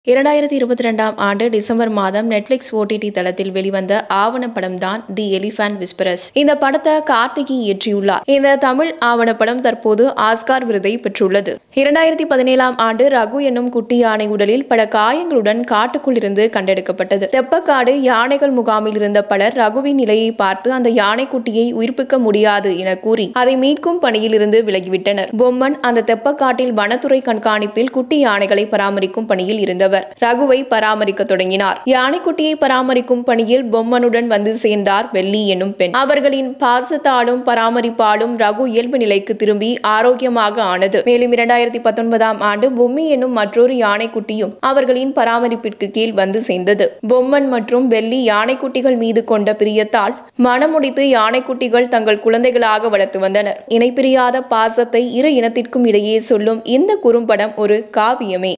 இரண்டாயிரத்தி இருபத்தி ரெண்டாம் ஆண்டு டிசம்பர் மாதம் நெட்ஃபிளிக்ஸ் ஓடிடி தளத்தில் வெளிவந்த ஆவணப்படம் தான் தி எலிஃபண்ட் விஸ்பரஸ் இந்த படத்தை கார்த்திகி இயற்றியுள்ளார் இந்த தமிழ் ஆவணப்படம் தற்போது ஆஸ்கார் விருதை பெற்றுள்ளது இரண்டாயிரத்தி பதினேழாம் ஆண்டு ரகு என்னும் குட்டி யானை உடலில் பல காயங்களுடன் காட்டுக்குள் இருந்து கண்டெடுக்கப்பட்டது தெப்பக்காடு யானைகள் முகாமில் இருந்த பலர் ரகுவின் நிலையை பார்த்து அந்த யானைக்குட்டியை உயிர்ப்பிக்க முடியாது என கூறி அதை மீட்கும் பணியில் இருந்து விலகிவிட்டனர் பொம்மன் அந்த தெப்பக்காட்டில் வனத்துறை கண்காணிப்பில் குட்டி யானைகளை பராமரிக்கும் பணியில் இருந்தவர் ரகுவை பராமரிக்க தொடங்கினார் யானைக்குட்டியை பராமரிக்கும் பணியில் பொம்மனுடன் வந்து சேர்ந்தார் வெள்ளி என்னும் பெண் அவர்களின் பாசத்தாலும் பராமரிப்பாலும் ரகு இயல்பு நிலைக்கு திரும்பி ஆரோக்கியமாக ஆனது மேலும் இரண்டாயிரத்தி பத்தொன்பதாம் ஆண்டு பொம்மி என்னும் மற்றொரு யானைக்குட்டியும் அவர்களின் பராமரிப்பிற்கு கீழ் வந்து சேர்ந்தது பொம்மன் மற்றும் வெள்ளி யானைக்குட்டிகள் மீது கொண்ட பிரியத்தால் மனமுடித்து யானைக்குட்டிகள் தங்கள் குழந்தைகளாக வளர்த்து வந்தனர் இணைப்பிரியாத பாசத்தை இரு இனத்திற்கும் இடையே சொல்லும் இந்த குறும்படம் ஒரு காவியமே